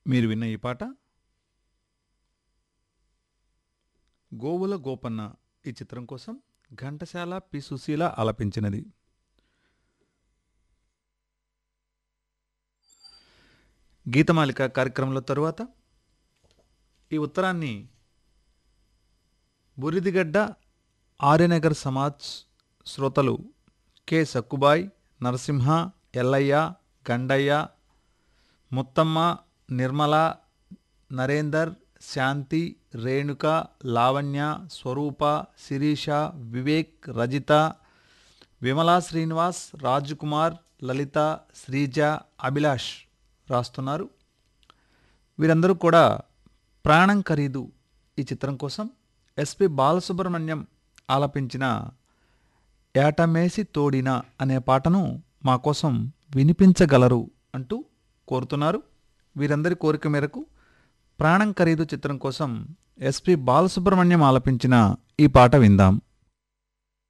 మీరు విన్న ఈ పాట గోవుల గోపన్న ఈ చిత్రం కోసం ఘంటసాల పి సుశీల ఆలపించినది గీతమాలిక కార్యక్రమంలో తరువాత ఈ ఉత్తరాన్ని బురిదిగడ్డ ఆర్యనగర్ సమాజ్ శ్రోతలు కె సక్కుబాయ్ నరసింహ ఎల్లయ్య గండయ్య ముత్తమ్మ నిర్మల నరేందర్ శాంతి రేణుక లావణ్య స్వరూప శిరీష వివేక్ రజిత విమలా శ్రీనివాస్ రాజకుమార్ లలిత శ్రీజ అభిలాష్ రాస్తున్నారు వీరందరూ కూడా ప్రాణం ఖరీదు ఈ చిత్రం కోసం ఎస్పి బాలసుబ్రహ్మణ్యం ఆలపించిన ఏటమేసి తోడిన అనే పాటను మా కోసం వినిపించగలరు అంటూ కోరుతున్నారు వీరందరి కోరిక మేరకు ప్రాణం ఖరీదు చిత్రం కోసం ఎస్పి బాలసుబ్రహ్మణ్యం ఆలపించిన ఈ పాట విందాం